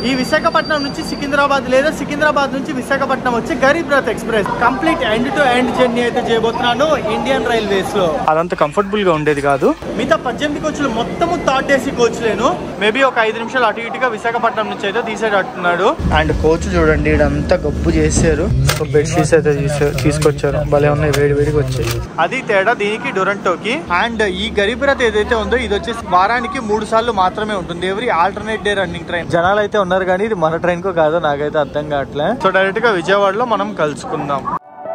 ఈ విశాఖపట్నం నుంచి సికింద్రాబాద్ లేదా సికింద్రాబాద్ నుంచి విశాఖపట్నం వచ్చి Garib Rath express complete end to end journey అయితే చేయబోతున్నాను ఇండియన్ రైల్వేస్ లో అదంత కంఫర్టబుల్ గా ఉండేది కాదు మిగతా పద్దెనిమిది కోచ్లు మొత్తము థర్డ్ ఏసీ కోచ్ లేను మేబీ ఒక ఐదు నిమిషాలు అటు ఇటుగా విశాఖపట్నం నుంచి అయితే తీసేట అంటున్నాడు అండ్ కోచ్ చూడండి ఇడంతా గబ్బు చేశారు బెడ్ షీట్స్ అయితే తీసా- తీసుకొచ్చారు భలే ఉన్నాయి వేడి వేడిగా వచ్చాయి అది తేడా దీనికి డొరంటోకి అండ్ ఈ గరీబ్ రథ్ ఏదైతే ఉందో ఇది వచ్చేసి వారానికి మూడు సార్లు మాత్రమే ఉంటుంది ఎవరి ఆల్టర్నేట్ డే రన్నింగ్ ట్రైన్ జనాలు అయితే ఉన్నారు కానీ ఇది మన ట్రైన్ కో కాదో నాకైతే అర్థం కావట్లే సో డైరెక్ట్ గా విజయవాడలో మనం కలుసుకుందాం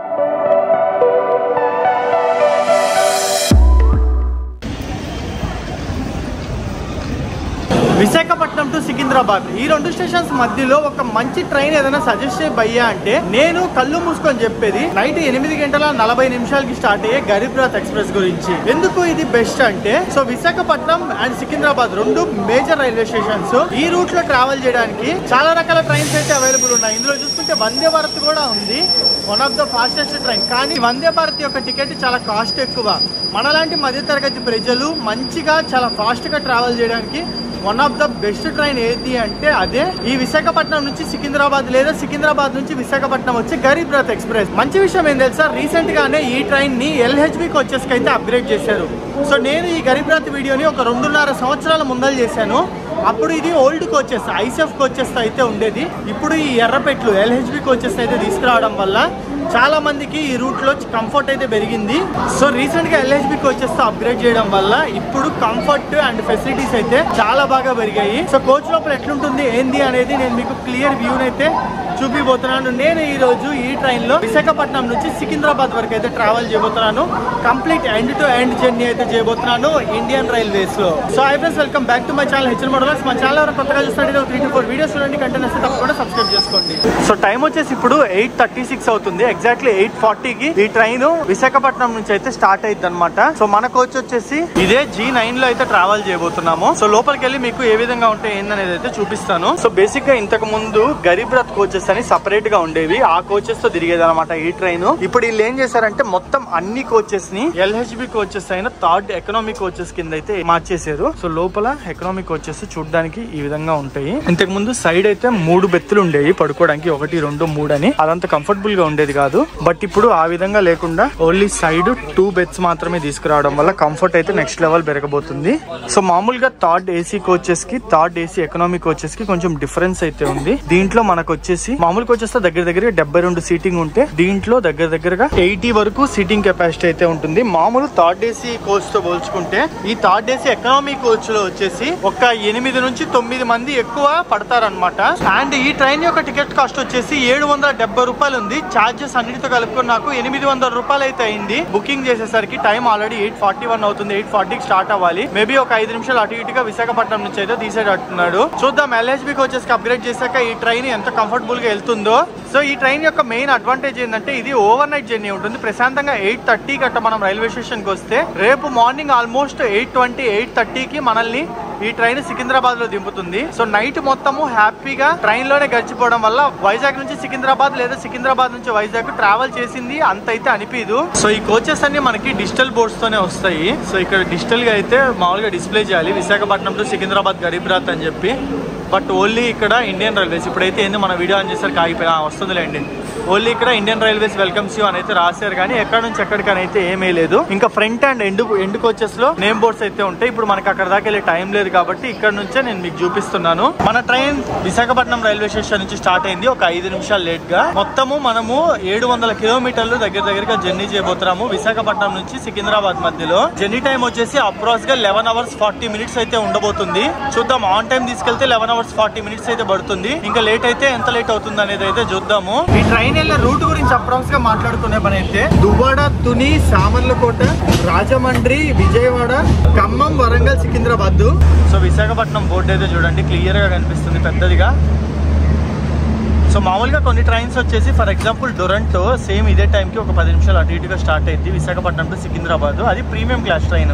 విశాఖపట్నం టు సికింద్రాబాద్ ఈ రెండు స్టేషన్స్ మధ్యలో ఒక మంచి ట్రైన్ ఏదైనా సజెస్ట్ చేయ భయ్యా అంటే నేను కళ్ళు మూసుకొని చెప్పేది నైట్ ఎనిమిది గంటల నలభై నిమిషాలకి స్టార్ట్ అయ్యే గరీబ్ రథ్ ఎక్స్ప్రెస్ గురించి ఎందుకు ఇది బెస్ట్ అంటే సో విశాఖపట్నం అండ్ సికింద్రాబాద్ రెండు మేజర్ రైల్వే స్టేషన్స్ ఈ రూట్ లో ట్రావెల్ చేయడానికి చాలా రకాల ట్రైన్స్ అయితే అవైలబుల్ ఉన్నాయి ఇందులో చూసుకుంటే వందే భారత్ కూడా ఉంది one of the fastest train కానీ వందే భారత్ యొక్క టికెట్ చాలా కాస్ట్ ఎక్కువ మనలాంటి మధ్యతరగతి ప్రజలు మంచిగా చాలా ఫాస్ట్ గా ట్రావెల్ చేయడానికి one of the best train ఏది అంటే అదే ఈ విశాఖపట్నం నుంచి సికింద్రాబాద్ లేదా సికింద్రాబాద్ నుంచి విశాఖపట్నం వచ్చి గరీబ్ రథ్ ఎక్స్ప్రెస్ మంచి విషయం ఏం తెలుసా రీసెంట్ గానే ఈ ట్రైన్ ని ఎల్హెచ్బి కోచెస్ కి అయితే అప్గ్రేడ్ చేశారు సో నేను ఈ గరీబ్ రథ్ వీడియోని ఒక రెండున్నర సంవత్సరాల ముందర చేశాను అప్పుడు ఇది ఓల్డ్ కోచెస్ ఐసెఫ్ కోచెస్ అయితే ఉండేది ఇప్పుడు ఈ ఎర్రపెట్లు ఎల్హెచ్బి కోచెస్ అయితే తీసుకురావడం వల్ల చాలా మందికి ఈ రూట్ లో కంఫర్ట్ అయితే పెరిగింది సో రీసెంట్ గా ఎల్హెచ్బి కోచెస్ తో అప్గ్రేడ్ చేయడం వల్ల ఇప్పుడు కంఫర్ట్ అండ్ ఫెసిలిటీస్ అయితే చాలా బాగా పెరిగాయి సో కోచ్ లోపల ఎట్లుంటుంది ఏంది అనేది నేను మీకు క్లియర్ వ్యూ అయితే చూపిపోతున్నాను నేను ఈ రోజు ఈ ట్రైన్ లో విశాఖపట్నం నుంచి సికింద్రాబాద్ వరకు అయితే ట్రావెల్ చేయబోతున్నాను complete end to end journey అయితే చేయబోతున్నాను ఇండియన్ రైల్వేస్ లో so I friends welcome back to my channel HL models మా ఛానల్ ఎవరైనా కొత్తగా చూస్తుంటే త్రీ టు ఫోర్ వీడియోస్ చూడండి కంటెంట్ వస్తే తప్పకుండా సబ్స్క్రైబ్ చేసుకోండి సో టైం వచ్చేసి ఇప్పుడు ఎయిట్ థర్టీ సిక్స్ అవుతుంది ఎగ్జాక్ట్లీ ఎయిట్ ఫార్టీకి ఈ ట్రైన్ విశాఖపట్నం నుంచి అయితే స్టార్ట్ అయింది అనమాట సో మన కోచ్ వచ్చేసి ఇదే జీ నైన్ లో అయితే ట్రావెల్ చేయబోతున్నాము సో లోపలికి వెళ్ళి మీకు ఏ విధంగా ఉంటే ఏందనేది అయితే చూపిస్తాను సో బేసిక్ గా ఇంతకు ముందు గరీబ్ రథ్ కోచెస్ అని సపరేట్ గా ఉండేవి ఆ కోచెస్ తో తిరిగేది అనమాట ఈ ట్రైన్ ఇప్పుడు వీళ్ళు ఏం చేశారంటే మొత్తం అన్ని కోచెస్ ని ఎల్హెచ్బి కోచెస్ అయిన థర్డ్ ఎకనామిక్ కోచెస్ కింద అయితే మార్చేశారు సో లోపల ఎకనామిక్ కోచెస్ చూడడానికి ఈ విధంగా ఉంటాయి ఇంతకు ముందు సైడ్ అయితే మూడు బెత్తులు ఉండేవి పడుకోవడానికి ఒకటి రెండు మూడు అని అదంత కంఫర్టబుల్ గా ఉండేది కాదు బట్ ఇప్పుడు ఆ విధంగా లేకుండా ఓన్లీ సైడ్ టూ బెడ్స్ మాత్రమే తీసుకురావడం వల్ల కంఫర్ట్ అయితే నెక్స్ట్ లెవెల్ పెరగబోతుంది సో మామూలుగా థర్డ్ ఏసీ కోచెస్ కి థర్డ్ ఏసీ ఎకనామిక్ కోచెస్ కి కొంచెం డిఫరెన్స్ అయితే ఉంది దీంట్లో మనకు వచ్చేసి మామూలు కోచెస్ తో దగ్గర దగ్గర డెబ్బై రెండు సీటింగ్ ఉంటే దీంట్లో దగ్గర దగ్గరగా ఎయిటీ వరకు సీటింగ్ కెపాసిటీ అయితే ఉంటుంది మామూలు థర్డ్ ఏసీ కోచ్ తో పోల్చుకుంటే ఈ థర్డ్ ఏసీ ఎకనామిక్ కోచ్ లో వచ్చేసి ఒక ఎనిమిది నుంచి తొమ్మిది మంది ఎక్కువ పడతారనమాట అండ్ ఈ ట్రైన్ యొక్క టికెట్ కాస్ట్ వచ్చేసి ఏడు వందల డెబ్బై రూపాయలు ఉంది చార్జెస్ అన్నిటితో కలుపుకొని నాకు ఎనిమిది వందల రూపాయలు అయితే అయింది బుకింగ్ చేసేసరికి time already eight forty one అవుతుంది ఎయిట్ ఫార్టీకి స్టార్ట్ అవ్వాలి మేబీ ఒక ఐదు నిమిషాలు అటు ఇటుగా విశాఖపట్నం నుంచి అయితే తీసేటట్టున్నాడు చూద్దాం ఎల్హెచ్బి కోచెస్ కి అప్గ్రేడ్ చేశాక ఈ ట్రైన్ ఎంత కంఫర్టబుల్ గా వెళ్తుందో సో ఈ ట్రైన్ యొక్క మెయిన్ అడ్వాంటేజ్ ఏంటంటే ఇది ఓవర్ నైట్ జర్నీ ఉంటుంది ప్రశాంతంగా ఎయిట్ థర్టీ గట్ట మనం రైల్వే స్టేషన్ కి వస్తే రేపు morning almost eight twenty eight థర్టీకి మనల్ని ఈ ట్రైన్ సికింద్రాబాద్ లో దింపుతుంది సో నైట్ మొత్తము హ్యాపీగా ట్రైన్ లోనే గడిచిపోవడం వల్ల వైజాగ్ నుంచి సికింద్రాబాద్ లేదా సికింద్రాబాద్ నుంచి వైజాగ్ ట్రావెల్ చేసింది అంత అయితే అనిపించదు సో ఈ కోచెస్ అన్ని మనకి డిజిటల్ బోర్డ్స్ తోనే వస్తాయి సో ఇక్కడ డిజిటల్ గా అయితే మామూలుగా డిస్ప్లే చేయాలి విశాఖపట్నం టు సికింద్రాబాద్ గరీబ్ రాత్ అని చెప్పి బట్ ఓన్లీ ఇక్కడ ఇండియన్ రైల్వేస్ ఇప్పుడైతే ఏంది మన వీడియో ఆన్ చేసరికి ఆగిపోయి ఆ, వస్తుందిలేండి ఓన్లీ ఇక్కడ ఇండియన్ రైల్వేస్ వెల్కమ్స్ యూ అని అయితే రాశారు కానీ ఎక్కడ నుంచి ఎక్కడికని అయితే ఏమీ లేదు ఇంకా front and end end coaches లో నేమ్ బోర్డ్స్ అయితే ఉంటాయి ఇప్పుడు మనకి అక్కడ దాకా వెళ్ళే టైం లేదు కాబట్టి ఇక్కడ నుంచే నేను మీకు చూపిస్తున్నాను మన ట్రైన్ విశాఖపట్నం రైల్వే స్టేషన్ నుంచి స్టార్ట్ అయింది ఒక ఐదు నిమిషాలు లేట్ గా మొత్తము మనము ఏడు వందల కిలోమీటర్లు దగ్గర దగ్గరగా జర్నీ చేయబోతున్నాము విశాఖపట్నం నుంచి సికింద్రాబాద్ మధ్యలో జర్నీ టైం వచ్చేసి అప్రాక్స్ గా లెవెన్ అవర్స్ ఫార్టీ మినిట్స్ అయితే ఉండబోతుంది చూద్దాం ఆన్ టైం తీసుకెళ్తే లెవెన్ అవర్స్ ఫార్టీ మినిట్స్ అయితే పడుతుంది ఇంకా లేట్ అయితే ఎంత లేట్ అవుతుంది అనేది అయితే చూద్దాము ఈ ట్రైన్ వెళ్ళే రూట్ గురించి అప్రాక్స్ గా మాట్లాడుకునే పని అయితే దువ్వాడ తుని సామర్లకోట రాజమండ్రి విజయవాడ ఖమ్మం వరంగల్ సికింద్రాబాద్ సో విశాఖపట్నం బోర్డు అయితే చూడండి క్లియర్ గా కనిపిస్తుంది పెద్దదిగా సో మామూలుగా కొన్ని ట్రైన్స్ వచ్చేసి ఫర్ ఎగ్జాంపుల్ డొరంటో సేమ్ ఇదే టైంకి ఒక పది నిమిషాలు అటు ఇటుగా స్టార్ట్ అయింది విశాఖపట్నం టు సికింద్రాబాద్ అది ప్రీమియం క్లాస్ ట్రైన్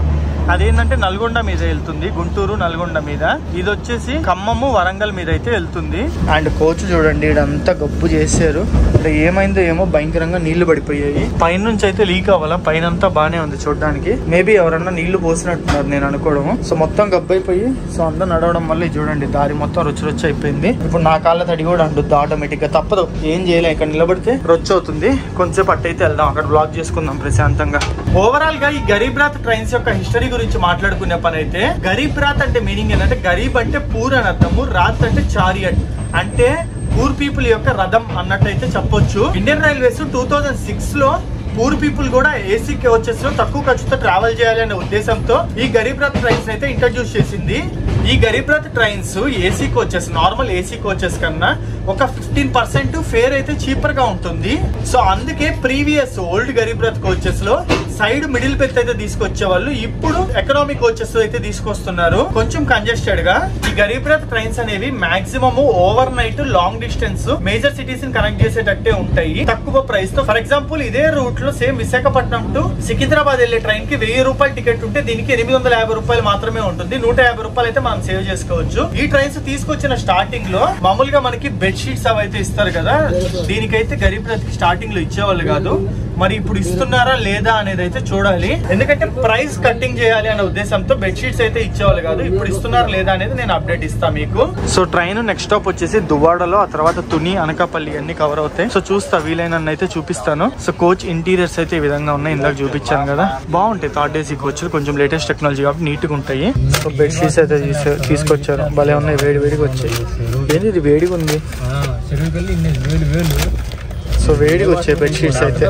అదేంటంటే నల్గొండ మీద వెళ్తుంది గుంటూరు నల్గొండ మీద ఇది వచ్చేసి ఖమ్మము వరంగల్ మీద అయితే వెళ్తుంది అండ్ కోచ్ చూడండి ఇదంతా గబ్బు చేశారు ఇక్కడ ఏమైందో ఏమో భయంకరంగా నీళ్లు పడిపోయాయి పైన నుంచి అయితే లీక్ అవ్వాలా పైన అంతా బానే ఉంది చూడడానికి మేబీ ఎవరన్నా నీళ్లు పోసినట్టున్నారు నేను అనుకోవడం సో మొత్తం గబ్బు అయిపోయి సో అందరూ నడవడం వల్ల ఇది చూడండి దారి మొత్తం రుచి రుచి అయిపోయింది ఇప్పుడు నా కాళ్ళ తడి కూడా అంటుంది ఆటోమేటిక్ గా తప్పదు ఏం చేయలే ఇక్కడ నిలబడితే రొచ్చు అవుతుంది కొంచెంసేపు అట్టయితే వెళ్దాం అక్కడ బ్లాక్ చేసుకుందాం ప్రశాంతంగా ఓవరాల్ గా ఈ గరీబ్ రాత్ ట్రైన్స్ యొక్క హిస్టరీ గురించి మాట్లాడుకునే పని అయితే గరీబ్ రాత్ అంటే మీనింగ్ ఏంటంటే గరీబ్ అంటే పూర్ అని అర్థము రాత్ అంటే చారియట్ అంటే పూర్ పీపుల్ యొక్క రథం అన్నట్టయితే చెప్పొచ్చు Indian Railways two thousand six లో పూర్ పీపుల్ కూడా ఏసీ కోచెస్ లో తక్కువ ఖర్చుతో ట్రావెల్ చేయాలనే ఉద్దేశంతో ఈ గరీబ్ రథ్ ట్రైన్స్ అయితే ఇంట్రడ్యూస్ చేసింది ఈ Garib Rath trains AC coaches normal AC coaches కన్నా ఒక ఫిఫ్టీన్ పర్సెంట్ ఫేర్ అయితే చీపర్ గా ఉంటుంది సో అందుకే previous old Garib Rath coaches లో సైడ్ మిడిల్ పెత్ అయితే తీసుకొచ్చే వాళ్ళు ఇప్పుడు ఎకనామిక్ కోచెస్ అయితే తీసుకొస్తున్నారు కొంచెం కంజెస్టెడ్ గా ఈ గరీబ్ రథ్ ట్రైన్స్ అనేవి maximum overnight long distance major cities ని కనెక్ట్ చేసేటట్టే ఉంటాయి తక్కువ ప్రైస్ తో ఫర్ ఎగ్జాంపుల్ ఇదే రూట్ లో సేమ్ విశాఖపట్నం టు సికింద్రాబాద్ వెళ్లే ట్రైన్ కి వెయ్యి రూపాయల టికెట్ ఉంటే దీనికి ఎనిమిది వందల యాభై రూపాయలు మాత్రమే ఉంటుంది నూట యాభై రూపాయలు అయితే మనం సేవ్ చేసుకోవచ్చు ఈ ట్రైన్స్ తీసుకొచ్చిన స్టార్టింగ్ లో మామూలుగా మనకి బెడ్ షీట్స్ అవి అయితే ఇస్తారు కదా దీనికైతే గరీబ్ రథ్ స్టార్టింగ్ లో ఇచ్చేవాళ్ళు కాదు మరి ఇప్పుడు ఇస్తున్నారా లేదా అనేది అయితే చూడాలి ఎందుకంటే ప్రైస్ కట్టింగ్ చేయాలి అనే ఉద్దేశంతో బెడ్ షీట్స్ అయితే ఇచ్చేవాళ్ళు కాదు ఇప్పుడు ఇస్తున్నారా లేదా అనేది నేను అప్డేట్ ఇస్తాను మీకు సో ట్రైన్ నెక్స్ట్ స్టాప్ వచ్చేసి దువ్వాడలో ఆ తర్వాత తుని అనకాపల్లి అన్ని కవర్ అవుతాయి సో చూస్తా వీలైన అయితే చూపిస్తాను సో కోచ్ ఇంటీరియర్స్ అయితే ఈ విధంగా ఉన్నాయి ఇందాక చూపించాను కదా బాగుంటాయి థర్డ్ ఏసీ కోచ్ కొంచెం లేటెస్ట్ టెక్నాలజీ కాబట్టి నీట్ గా ఉంటాయి సో బెడ్ షీట్స్ అయితే తీసు- తీసుకొచ్చారు భలే ఉన్నాయి వేడి వేడిగా వచ్చాయి ఏంది ఇది వేడిగా ఉంది చెరువుకెళ్ళి ఇన్ని వేలు వేలు సో వేడిగా వచ్చాయి బెడ్ షీట్స్ అయితే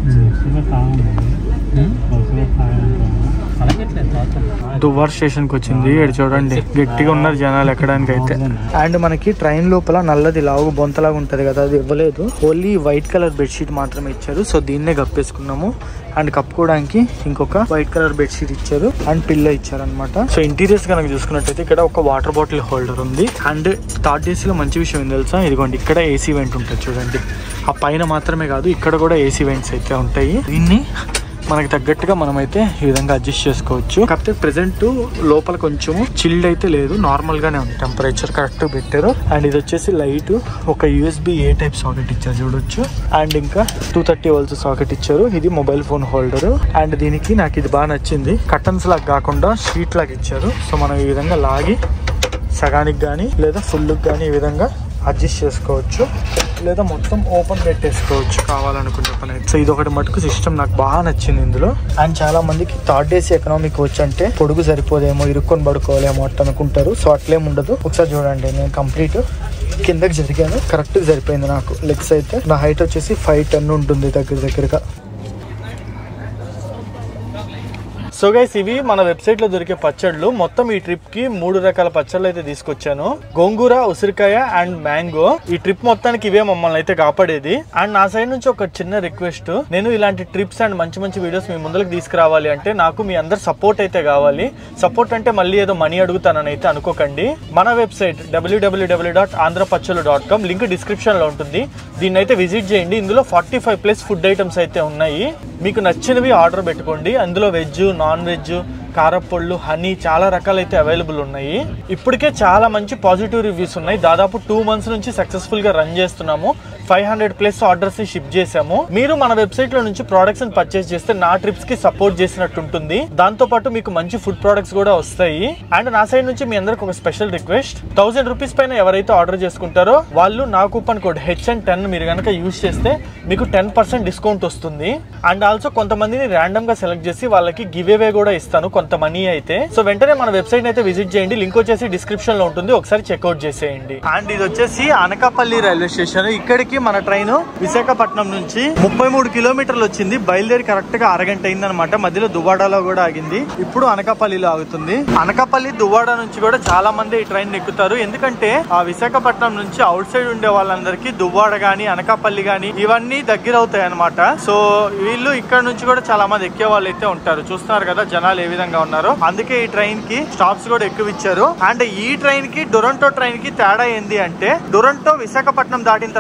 దువ్వార్ స్టేషన్ కి వచ్చింది ఇక్కడ చూడండి గట్టిగా ఉన్నారు జనాలు ఎక్కడానికి అయితే అండ్ మనకి ట్రైన్ లోపల నల్లది లావు బొంతలాగా ఉంటది కదా అది ఇవ్వలేదు ఓన్లీ వైట్ కలర్ బెడ్షీట్ మాత్రమే ఇచ్చారు సో దీన్నే కప్పేసుకున్నాము అండ్ కప్పుకోవడానికి ఇంకొక వైట్ కలర్ బెడ్షీట్ ఇచ్చారు అండ్ పిల్లో ఇచ్చారు అనమాట సో ఇంటీరియర్స్ కనుక చూసుకున్నట్టయితే ఇక్కడ ఒక వాటర్ బాటిల్ హోల్డర్ ఉంది అండ్ థర్డ్ ఏసీలో మంచి విషయం ఏం తెలుసా ఇదిగోండి ఇక్కడ ఏసీ వెంట్ ఉంటుంది చూడండి ఆ పైన మాత్రమే కాదు ఇక్కడ కూడా ఏసీ వెంట్స్ అయితే ఉంటాయి దీన్ని మనకి తగ్గట్టుగా మనమైతే ఈ విధంగా అడ్జస్ట్ చేసుకోవచ్చు కాకపోతే ప్రెసెంట్ లోపల కొంచెం చిల్డ్ అయితే లేదు నార్మల్ గానే ఉంది టెంపరేచర్ కరెక్ట్ పెట్టారు అండ్ ఇది వచ్చేసి లైట్ ఒక యూఎస్బి ఏ టైప్ సాకెట్ ఇచ్చారు చూడొచ్చు అండ్ ఇంకా టూ థర్టీ వోల్స్ సాకెట్ ఇచ్చారు ఇది మొబైల్ ఫోన్ హోల్డర్ అండ్ దీనికి నాకు ఇది బాగా నచ్చింది కటన్స్ లాగా కాకుండా షీట్ లాగా ఇచ్చారు సో మనం ఈ విధంగా లాగి సగానికి కానీ లేదా ఫుల్ కానీ ఈ విధంగా అడ్జస్ట్ చేసుకోవచ్చు లేదా మొత్తం ఓపెన్ పెట్టేసుకోవచ్చు కావాలనుకునే పని అయితే సో ఇది ఒకటి మటుకు సిస్టమ్ నాకు బాగా నచ్చింది ఇందులో అండ్ చాలా మందికి థర్డ్ ఏసీ ఎకనామిక్ వచ్చి అంటే పొడుగు సరిపోదేమో ఇరుక్కొని పడుకోవాలేమో అట్ట అనుకుంటారు సో అట్లేం ఉండదు ఒకసారి చూడండి నేను కంప్లీట్ కిందకి జరిగాను కరెక్ట్ సరిపోయింది నాకు లెగ్స్ అయితే నా హైట్ వచ్చేసి ఫైవ్ టెన్ ఉంటుంది దగ్గర దగ్గరగా సో గైస్ ఇవి మన వెబ్సైట్ లో దొరికే పచ్చళ్ళు మొత్తం ఈ ట్రిప్ కి మూడు రకాల పచ్చళ్ళు అయితే తీసుకొచ్చాను గోంగూర ఉసిరికాయ అండ్ మ్యాంగో ఈ ట్రిప్ మొత్తానికి ఇవే మమ్మల్ని అయితే కాపాడేది అండ్ నా సైడ్ నుంచి ఒక చిన్న రిక్వెస్ట్ నేను ఇలాంటి ట్రిప్స్ అండ్ మంచి మంచి వీడియోస్ మీ ముందరకు తీసుకురావాలి అంటే నాకు మీ అందరు సపోర్ట్ అయితే కావాలి సపోర్ట్ అంటే మళ్ళీ ఏదో మనీ అడుగుతానని అయితే అనుకోకండి మన website W W W dot Andhrapachallu dot com link description లో ఉంటుంది దీన్ని అయితే విజిట్ చేయండి ఇందులో forty five plus food items అయితే ఉన్నాయి మీకు నచ్చినవి ఆర్డర్ పెట్టుకోండి అందులో వెజ్ నాన్ వెజ్ కారపొళ్ళు హనీ చాలా రకాలైతే అవైలబుల్ ఉన్నాయి ఇప్పటికే చాలా మంచి పాజిటివ్ రివ్యూస్ ఉన్నాయి దాదాపు టూ మంత్స్ నుంచి సక్సెస్ఫుల్ గా రన్ చేస్తున్నాము ఫైవ్ హండ్రెడ్ ప్లస్ ఆర్డర్స్ ని షిప్ చేసాము మీరు మన వెబ్సైట్ లో నుంచి ప్రొడక్ట్స్ ని పర్చేస్ చేస్తే నా ట్రిప్స్ కి సపోర్ట్ చేసినట్టు ఉంటుంది దాంతో పాటు మీకు మంచి ఫుడ్ ప్రొడక్ట్స్ కూడా వస్తాయి అండ్ నా సైడ్ నుంచి మీ అందరికి ఒక స్పెషల్ రిక్వెస్ట్ థౌసండ్ రూపీస్ పైన ఎవరైతే ఆర్డర్ చేసుకుంటారో వాళ్ళు నా coupon code H and ten మీరు కనుక యూస్ చేస్తే మీకు టెన్ పర్సెంట్ డిస్కౌంట్ వస్తుంది అండ్ ఆల్సో కొంతమందిని ర్యాండమ్ గా సెలెక్ట్ చేసి వాళ్ళకి గివ్ అవే కూడా ఇస్తాను కొంత మనీ అయితే సో వెంటనే మన వెబ్సైట్ అయితే విజిట్ చేయండి లింక్ వచ్చేసి డిస్క్రిప్షన్ లో ఉంటుంది ఒకసారి చెక్అవుట్ చేసేయండి అండ్ ఇది వచ్చేసి అనకాపల్లి రైల్వే స్టేషన్ ఇక్కడికి మన ట్రైన్ విశాఖపట్నం నుంచి ముప్పై మూడు కిలోమీటర్లు వచ్చింది బయలుదేరి కరెక్ట్ గా అరగంట అయిందనమాట మధ్యలో దువ్వాడలో కూడా ఆగింది ఇప్పుడు అనకాపల్లిలో ఆగుతుంది అనకాపల్లి దువ్వాడ నుంచి కూడా చాలా మంది ఈ ట్రైన్ ఎక్కుతారు ఎందుకంటే ఆ విశాఖపట్నం నుంచి అవుట్ సైడ్ ఉండే వాళ్ళందరికీ దువ్వాడ గాని అనకాపల్లి గాని ఇవన్నీ దగ్గర అవుతాయి అనమాట సో వీళ్ళు ఇక్కడ నుంచి కూడా చాలా మంది ఎక్కే వాళ్ళు అయితే ఉంటారు చూస్తున్నారు కదా జనాలు ఏ విధంగా ఉన్నారో అందుకే ఈ ట్రైన్ కి స్టాప్స్ కూడా ఎక్కువ ఇచ్చారు అండ్ ఈ ట్రైన్ కి డొరంటో ట్రైన్ కి తేడా ఏంది అంటే డొరంటో విశాఖపట్నం దాటిన తర్వాత డైరెక్ట్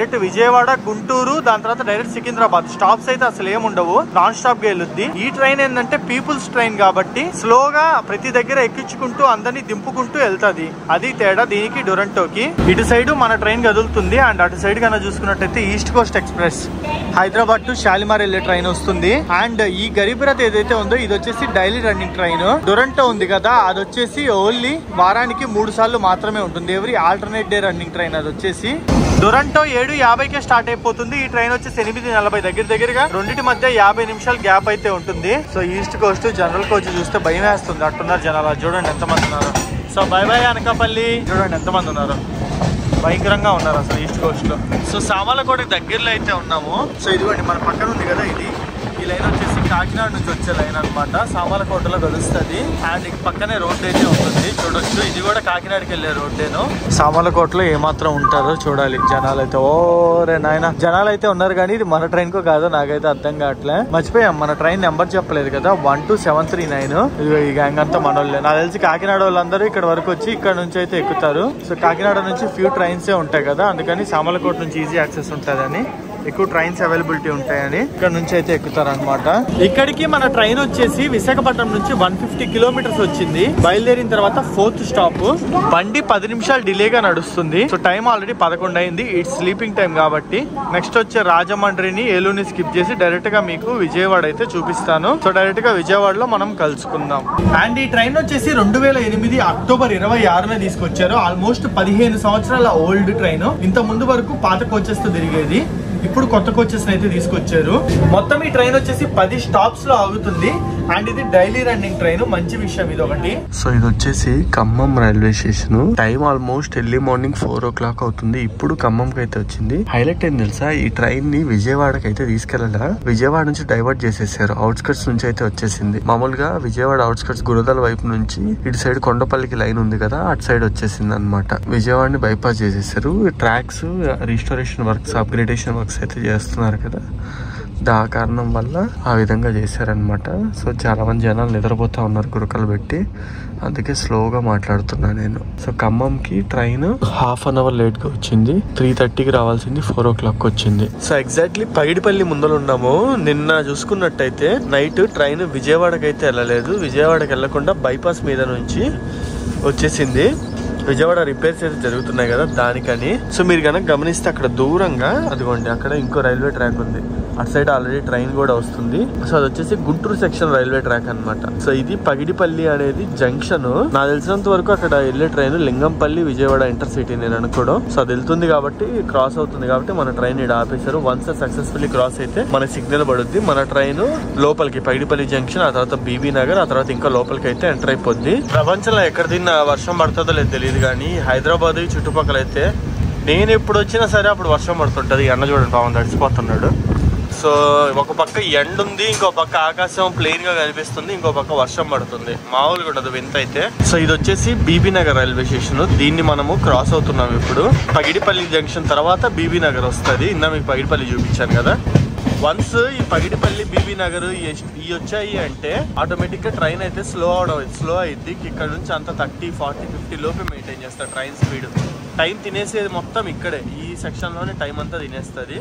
డైరెక్ట్ విజయవాడ గుంటూరు దాని తర్వాత డైరెక్ట్ సికింద్రాబాద్ స్టాప్స్ అయితే అసలు ఏమి ఉండవు నాన్ స్టాప్ గా వెళ్ళుద్ది ఈ ట్రైన్ ఏంటంటే పీపుల్స్ ట్రైన్ కాబట్టి స్లోగా ప్రతి దగ్గర ఎక్కించుకుంటూ అందరినీ దింపుకుంటూ వెళ్తది అది తేడా దీనికి డొరంటోకి ఇటు సైడ్ మన ట్రైన్ కదులుతుంది అండ్ అటు సైడ్ కన్నా చూసుకున్నట్టయితే East Coast Express Hyderabad to Shalimar వెళ్ళే ట్రైన్ వస్తుంది అండ్ ఈ గరీబ్ రథ్ ఏదైతే ఉందో ఇది వచ్చేసి డైలీ రన్నింగ్ ట్రైన్ డొరంటో ఉంది కదా అది వచ్చేసి ఓన్లీ వారానికి మూడు సార్లు మాత్రమే ఉంటుంది ఎవరి ఆల్టర్నేట్ డే రన్నింగ్ ట్రైన్ అది వచ్చేసి డొరంటో ఏడు యాభైకే స్టార్ట్ అయిపోతుంది ఈ ట్రైన్ వచ్చేసి ఎనిమిది నలభై దగ్గర దగ్గరగా రెండింటి మధ్య యాభై నిమిషాల గ్యాప్ అయితే ఉంటుంది so East Coast general coach చూస్తే భయం వేస్తుంది అట్టున్నారు జనాలు అది చూడండి ఎంతమంది ఉన్నారు సో బై బై అనకాపల్లి చూడండి ఎంతమంది ఉన్నారు భయంకరంగా ఉన్నారు అసలు ఈస్ట్ కోస్ట్ లో సో సామాలకోట దగ్గరలో అయితే ఉన్నాము సో ఇదిగోండి మన పక్కన ఉంది కదా ఇది ఈ లైన్ వచ్చేసి కాకినాడ నుంచి వచ్చే లైన్ అనమాట సామాలకోటలో కలుస్తుంది అండ్ ఇక పక్కనే రోడ్ అయితే ఉంటుంది చూడొచ్చు ఇది కూడా కాకినాడకి వెళ్ళే రోడ్డేను సామాలకోటలో ఏమాత్రం ఉంటారో చూడాలి జనాలు అయితే ఓ రే నాయన జనాలు అయితే ఉన్నారు కానీ ఇది మన ట్రైన్ కో కాదో నాకైతే అర్థం కావట్లే మర్చిపోయాం మన ట్రైన్ నెంబర్ చెప్పలేదు కదా one two seven three nine ఈ గ్యాంగ్ అంతా మన వాళ్ళే నాకు తెలిసి కాకినాడ వాళ్ళందరూ ఇక్కడ వరకు వచ్చి ఇక్కడ నుంచి అయితే ఎక్కుతారు సో కాకినాడ నుంచి ఫ్యూ ట్రైన్స్ ఉంటాయి కదా అందుకని సామలకోట నుంచి ఈజీ యాక్సెస్ ఉంటుందని ఎక్కువ ట్రైన్స్ అవైలబిలిటీ ఉంటాయని ఇక్కడ నుంచి అయితే ఎక్కుతారనమాట ఇక్కడికి మన ట్రైన్ వచ్చేసి విశాఖపట్నం నుంచి వన్ ఫిఫ్టీ కిలోమీటర్స్ వచ్చింది బయలుదేరిన తర్వాత ఫోర్త్ స్టాప్ బండి పది నిమిషాలు డిలేగా నడుస్తుంది సో టైం ఆల్రెడీ పదకొండు అయింది ఇట్స్ స్లీపింగ్ టైం కాబట్టి నెక్స్ట్ వచ్చే రాజమండ్రిని ఏలూరుని స్కిప్ చేసి డైరెక్ట్ గా మీకు విజయవాడ అయితే చూపిస్తాను సో డైరెక్ట్ గా విజయవాడలో మనం కలుసుకుందాం అండ్ ఈ ట్రైన్ వచ్చేసి రెండు వేల ఎనిమిది అక్టోబర్ ఇరవై ఆరున తీసుకొచ్చారు ఆల్మోస్ట్ పదిహేను సంవత్సరాల ఓల్డ్ ట్రైన్ ఇంత ముందు వరకు పాత కోచెస్ తో తిరిగేది ఇప్పుడు కొత్త కోచెస్ అయితే తీసుకొచ్చారు మొత్తం ఈ ట్రైన్ వచ్చేసి పది స్టాప్స్ లో ఆగుతుంది అండ్ ఇది డైలీ రన్నింగ్ ట్రైన్ మంచి విషయం ఇది ఒకటి సో ఇది వచ్చేసి Khammam railway station time almost early morning four o'clock అవుతుంది ఇప్పుడు ఖమ్మంకి అయితే వచ్చింది హైలైట్ ఏం తెలుసా ఈ ట్రైన్ ని విజయవాడకి అయితే తీసుకెళ్ళాల విజయవాడ నుంచి డైవర్ట్ చేసేసారు అవుట్స్కట్స్ నుంచి అయితే వచ్చేసింది మామూలుగా విజయవాడ అవుట్స్కట్స్ గురదల వైపు నుంచి ఇటు సైడ్ కొండపల్లికి లైన్ ఉంది కదా అటు సైడ్ వచ్చేసింది అనమాట విజయవాడని బైపాస్ చేసేసారు tracks restoration works upgradation works అయితే చేస్తున్నారు కదా దా కారణం వల్ల ఆ విధంగా చేశారనమాట సో చాలా మంది జనాలు నిద్రపోతా ఉన్నారు గురకలు పెట్టి అందుకే స్లోగా మాట్లాడుతున్నా నేను సో ఖమ్మంకి train half an hour late గా వచ్చింది త్రీ థర్టీకి రావాల్సింది ఫోర్ ఓ క్లాక్ వచ్చింది సో ఎగ్జాక్ట్లీ పైడిపల్లి ముందర ఉన్నాము నిన్న చూసుకున్నట్టయితే నైట్ ట్రైన్ విజయవాడకి అయితే వెళ్ళలేదు విజయవాడకి వెళ్లకుండా బైపాస్ మీద నుంచి వచ్చేసింది విజయవాడ రిపేర్స్ అయితే జరుగుతున్నాయి కదా దానికని సో మీరు కనుక గమనిస్తే అక్కడ దూరంగా అదిగోండి అక్కడ ఇంకో రైల్వే ట్రాక్ ఉంది అటు సైడ్ ఆల్రెడీ ట్రైన్ కూడా వస్తుంది సో అది వచ్చేసి గుంటూరు సెక్షన్ రైల్వే ట్రాక్ అన్నమాట సో ఇది పగిడిపల్లి అనేది జంక్షన్ నాకు తెలిసినంత వరకు అక్కడ వెళ్ళే train Lingampalli Vijayawada intercity నేను అనుకోవడం సో అది వెళ్తుంది కాబట్టి క్రాస్ అవుతుంది కాబట్టి మన ట్రైన్ ఇక్కడ ఆపేశారు వన్స్ సక్సెస్ఫుల్లీ క్రాస్ అయితే మన సిగ్నల్ పడుద్ది మన ట్రైన్ లోపలికి పగిడిపల్లి జంక్షన్ ఆ తర్వాత బీబీ నగర్ ఆ తర్వాత ఇంకా లోపలికి అయితే ఎంటర్ అయిపోద్ది ప్రపంచంలో ఎక్కడ తిన్న వర్షం పడుతుందో లేదు తెలియదు కానీ హైదరాబాద్ ఈ చుట్టుపక్కల అయితే నేను ఎప్పుడు వచ్చినా సరే అప్పుడు వర్షం పడుతుంటది ఈ అన్న చూడండి పాపం తడిసిపోతున్నాడు సో ఒక పక్క ఎండ ఉంది ఇంకో పక్క ఆకాశం ప్లెయిన్ గా కనిపిస్తుంది ఇంకో పక్క వర్షం పడుతుంది మామూలుగా ఉండదు వింత అయితే సో ఇది వచ్చేసి బీబీ నగర్ రైల్వే స్టేషన్ దీన్ని మనము క్రాస్ అవుతున్నాం ఇప్పుడు పగిడిపల్లి జంక్షన్ తర్వాత బీబీ నగర్ వస్తుంది ఇందా మీకు పగిడిపల్లి చూపించాను కదా వన్స్ ఈ పగిడిపల్లి బీబీ నగర్ ఇవి వచ్చాయి అంటే ఆటోమేటిక్ గా ట్రైన్ అయితే స్లో అవడం స్లో అయింది ఇక్కడ నుంచి అంత థర్టీ ఫార్టీ ఫిఫ్టీ లోపే మెయింటైన్ చేస్తారు ట్రైన్ స్పీడ్ టైం తినేసేది మొత్తం ఇక్కడే ఈ సెక్షన్ లోనే టైం అంతా తినేస్తుంది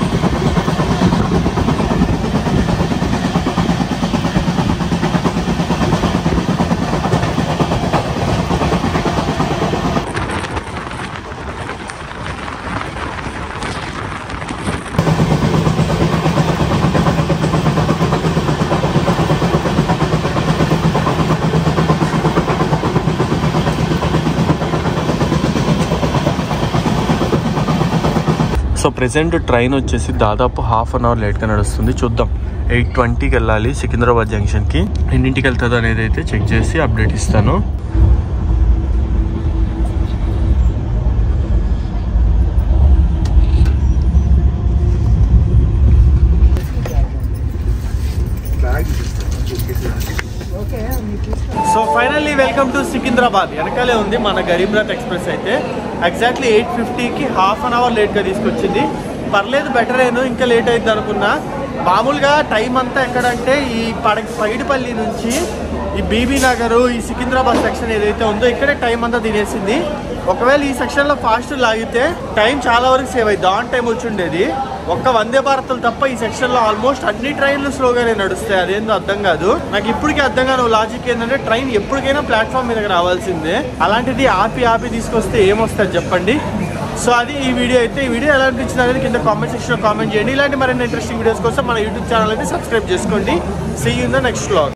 సో ప్రెసెంట్ ట్రైన్ వచ్చేసి దాదాపు హాఫ్ అన్ అవర్ లేట్గా నడుస్తుంది చూద్దాం ఎయిట్ ట్వంటీకి వెళ్ళాలి సికింద్రాబాద్ జంక్షన్కి ఎన్నింటికి వెళ్తుంది అనేది అయితే చెక్ చేసి అప్డేట్ ఇస్తాను so finally welcome to Secunderabad వెనకాలే ఉంది మన గరీబ్ రథ్ ఎక్స్ప్రెస్ అయితే ఎగ్జాక్ట్లీ ఎయిట్ ఫిఫ్టీకి హాఫ్ అన్ అవర్ లేట్గా తీసుకొచ్చింది పర్లేదు బెటర్ అయ్యాను ఇంకా లేట్ అయింది అనుకున్నా మామూలుగా టైం అంతా ఎక్కడంటే ఈ పడ పగిడిపల్లి నుంచి ఈ బీబీ నగర్ ఈ సికింద్రాబాద్ సెక్షన్ ఏదైతే ఉందో ఇక్కడే టైం అంతా తినేసింది ఒకవేళ ఈ సెక్షన్ లో ఫాస్ట్ లాగితే టైం చాలా వరకు సేవ్ అయ్యింది ఆన్ టైం వచ్చి ఉండేది ఒక్క వందే భారత్లు తప్ప ఈ సెక్షన్ లో ఆల్మోస్ట్ అన్ని ట్రైన్లు స్లోగానే నడుస్తాయి అదేందో అర్థం కాదు నాకు ఇప్పటికీ అర్థం కాని లాజిక్ ఏంటంటే ట్రైన్ ఎప్పటికైనా ప్లాట్ఫామ్ మీదకి రావాల్సిందే అలాంటిది ఆపి ఆపి తీసుకొస్తే ఏమొస్తుంది చెప్పండి సో అది ఈ వీడియో అయితే ఈ వీడియో ఎలా అనిపించింది అనేది కింద కామెంట్ సెక్షన్ లో కామెంట్ చేయండి ఇలాంటి మరిన్ని ఇంట్రెస్టింగ్ వీడియోస్ కోసం మన యూట్యూబ్ ఛానల్ అయితే సబ్స్క్రైబ్ చేసుకోండి see in the next vlog